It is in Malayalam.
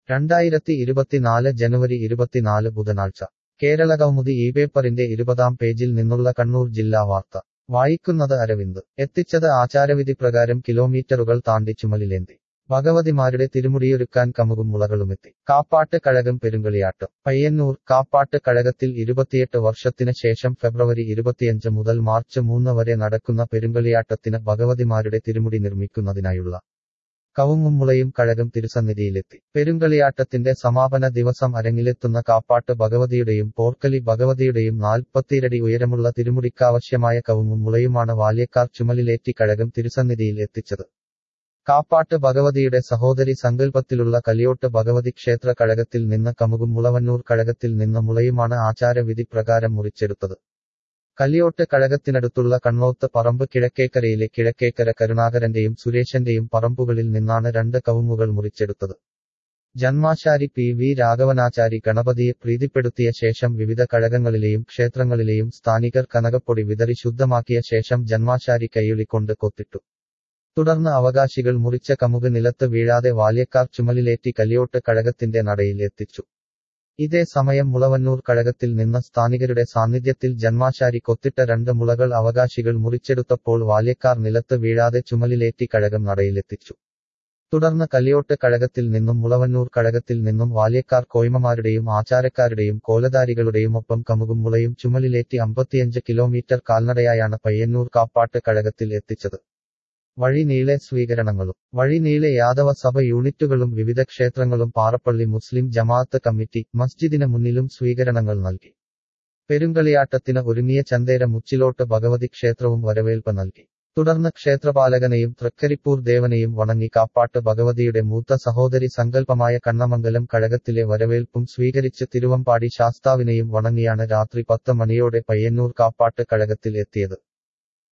രണ്ടായിരത്തി ഇരുപത്തിനാല് ജനുവരി ഇരുപത്തിനാല് ബുധനാഴ്ച കേരള കൗമുദി ഈ പേപ്പറിന്റെ ഇരുപതാം പേജിൽ നിന്നുള്ള കണ്ണൂർ ജില്ലാ വാർത്ത വായിക്കുന്നത് അരവിന്ദ് എത്തിച്ചത് ആചാരവിധി പ്രകാരം കിലോമീറ്ററുകൾ താണ്ടി ചുമലിലേന്തി ഭഗവതിമാരുടെ തിരുമുടിയൊരുക്കാൻ കമുകും മുളകളുമെത്തി കാപ്പാട്ട് കഴകം പെരുങ്കളിയാട്ടം പയ്യന്നൂർ കാപ്പാട്ട് കഴകത്തിൽ ഇരുപത്തിയെട്ട് വർഷത്തിന് ശേഷം ഫെബ്രുവരി ഇരുപത്തിയഞ്ച് മുതൽ മാർച്ച് മൂന്ന് വരെ നടക്കുന്ന പെരുങ്കളിയാട്ടത്തിന് ഭഗവതിമാരുടെ തിരുമുടി നിർമ്മിക്കുന്നതിനായുള്ള കവുങ്ങും മുളയും കഴകം തിരുസന്നിധിയിലെത്തി പെരുങ്കളിയാട്ടത്തിന്റെ സമാപന ദിവസം അരങ്ങിലെത്തുന്ന കാപ്പാട്ട് ഭഗവതിയുടെയും പോർക്കലി ഭഗവതിയുടെയും നാൽപ്പത്തിരടി ഉയരമുള്ള തിരുമുടിക്കാവശ്യമായ കവുങ്ങും മുളയുമാണ് വാല്യക്കാർ ചുമലിലേറ്റി കഴകം തിരുസന്നിധിയിൽ എത്തിച്ചത് കാപ്പാട്ട് ഭഗവതിയുടെ സഹോദരി സങ്കല്പത്തിലുള്ള കലിയോട്ട് ഭഗവതി ക്ഷേത്ര കഴകത്തിൽ നിന്ന് കമുകും മുളവന്നൂർ കഴകത്തിൽ നിന്ന് മുളയുമാണ് ആചാരവിധി പ്രകാരം മുറിച്ചെടുത്തത് കലിയോട്ട് കഴകത്തിനടുത്തുള്ള കണ്ണോത്ത് പറമ്പ് കിഴക്കേക്കരയിലെ കിഴക്കേക്കര കരുണാകരന്റെയും സുരേഷന്റെയും പറമ്പുകളിൽ നിന്നാണ് രണ്ട് കവുങ്ങുകൾ മുറിച്ചെടുത്തത് ജന്മാശാരി പി വി രാഘവനാചാരി ഗണപതിയെ പ്രീതിപ്പെടുത്തിയ ശേഷം വിവിധ കഴകങ്ങളിലെയും ക്ഷേത്രങ്ങളിലെയും സ്ഥാനികർ കനകപ്പൊടി വിതറി ശുദ്ധമാക്കിയ ശേഷം ജന്മാശാരി കൈയൊളിക്കൊണ്ട് കൊത്തിട്ടു തുടർന്ന് അവകാശികൾ മുറിച്ച കമുക് നിലത്ത് വീഴാതെ വാല്യക്കാർ ചുമലിലേറ്റി കലിയോട്ട് കഴകത്തിന്റെ നടയിൽ എത്തിച്ചു ഇതേ സമയം മുളവന്നൂർ കഴകത്തിൽ നിന്ന് സ്ഥാനികരുടെ സാന്നിധ്യത്തിൽ ജന്മാശാരി കൊത്തിട്ട രണ്ട് മുളകൾ അവകാശികൾ മുറിച്ചെടുത്തപ്പോൾ വാല്യക്കാർ നിലത്ത് വീഴാതെ ചുമലിലേറ്റി കഴകം നടയിലെത്തിച്ചു തുടർന്ന് കലിയോട്ട് കഴകത്തിൽ നിന്നും മുളവന്നൂർ കഴകത്തിൽ നിന്നും വാല്യക്കാർ കോയ്മമാരുടെയും ആചാരക്കാരുടെയും കോലധാരികളുടെയും ഒപ്പം കമുകും മുളയും ചുമലിലേറ്റി അമ്പത്തിയഞ്ച് കിലോമീറ്റർ കാൽനടയായാണ് പയ്യന്നൂർ കാപ്പാട്ട് കഴകത്തിൽ എത്തിച്ചത് വഴി നീളെ സ്വീകരണങ്ങളും വഴി നീളെ യാദവ സഭ യൂണിറ്റുകളും വിവിധ ക്ഷേത്രങ്ങളും പാറപ്പള്ളി മുസ്ലിം ജമാഅത്ത് കമ്മിറ്റി മസ്ജിദിന് മുന്നിലും സ്വീകരണങ്ങൾ നൽകി പെരുങ്കളിയാട്ടത്തിന് ഒരുങ്ങിയ ചന്തേര മുച്ചിലോട്ട് ഭഗവതി ക്ഷേത്രവും വരവേൽപ്പ് നൽകി തുടർന്ന് ക്ഷേത്രപാലകനെയും തൃക്കരിപ്പൂർ ദേവനെയും വണങ്ങി കാപ്പാട്ട് ഭഗവതിയുടെ മൂത്ത സഹോദരി സങ്കല്പമായ കണ്ണമംഗലം കഴകത്തിലെ വരവേൽപ്പും സ്വീകരിച്ച് തിരുവമ്പാടി ശാസ്താവിനെയും വണങ്ങിയാണ് രാത്രി പത്ത് മണിയോടെ പയ്യന്നൂർ കാപ്പാട്ട് കഴകത്തിൽ എത്തിയത്